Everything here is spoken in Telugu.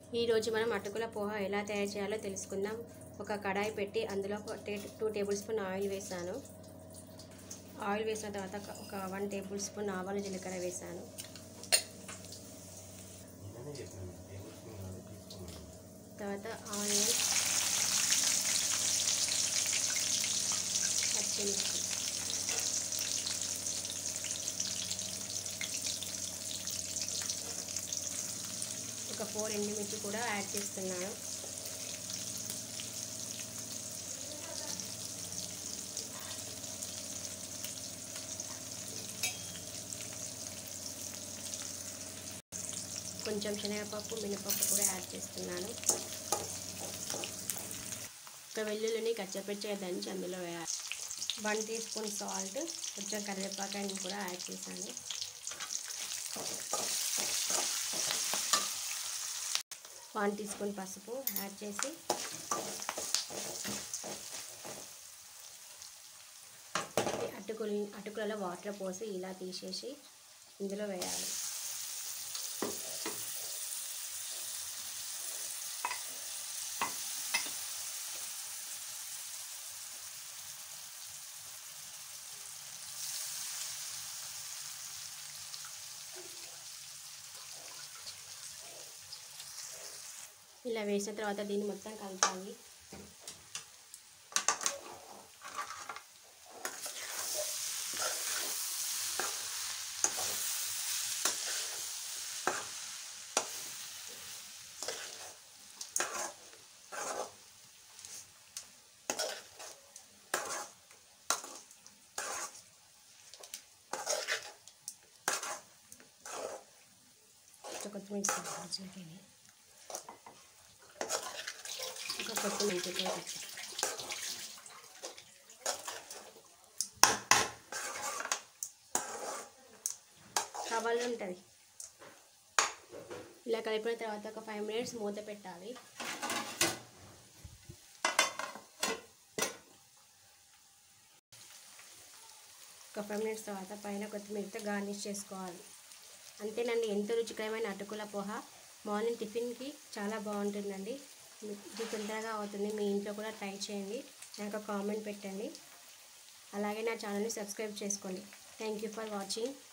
ఈరోజు మనం అటుకుల పోహ ఎలా తయారు చేయాలో తెలుసుకుందాం ఒక కడాయి పెట్టి అందులో ఒక టే- టూ టేబుల్ స్పూన్ ఆయిల్ వేసాను ఆయిల్ వేసిన తర్వాత ఒక- ఒక వన్ టేబుల్ స్పూన్ ఆవాలు జీలకర్ర వేసాను నిన్ననే చెప్పాను టేబుల్ స్పూన్ కాదు తీసుకున్నాను తర్వాత ఆనియన్ పచ్చిమిర్చి ఒక ఫోర్ ఎండుమిర్చి కూడా యాడ్ చేస్తున్నాను కొంచెం శనగపప్పు మినపప్పు కూడా యాడ్ చేస్తున్నాను ఒక వెల్లుల్లిని కచ్చపచ్చగా దంచి అందులో వేయాలి వన్ టీ స్పూన్ సాల్ట్ కొంచెం కరివేపాకాయని కూడా యాడ్ చేశాను వన్ టీ స్పూన్ పసుపు యాడ్ చేసి అటుకులు అటుకులలో వాటర్ పోసి ఇలా తీసేసి ఇందులో వేయాలి ఇలా వేసిన తర్వాత దీన్ని మొత్తం కలపాలి కొంచెం కొత్తిమీర చిలకని ఒక కొత్తిమీర కూడా తెచ్చాను కావాలి ఉంటుంది ఇలా కలిపిన తర్వాత ఒక ఫైవ్ మినిట్స్ మూత పెట్టాలి ఒక ఫైవ్ మినిట్స్ తర్వాత పైన కొత్తిమీరతో గార్నిష్ చేసుకోవాలి అంతేనండి ఎంతో రుచికరమైన అటుకుల పోహ మార్నింగ్ టిఫిన్కి చాలా బాగుంటుందండి ఇది తొందరగా అవుతుంది మీ ఇంట్లో కూడా ట్రై చేయండి నాకు కామెంట్ పెట్టండి అలాగే నా ఛానల్ని సబ్స్క్రైబ్ చేసుకోండి థ్యాంక్ యూ ఫర్ వాచింగ్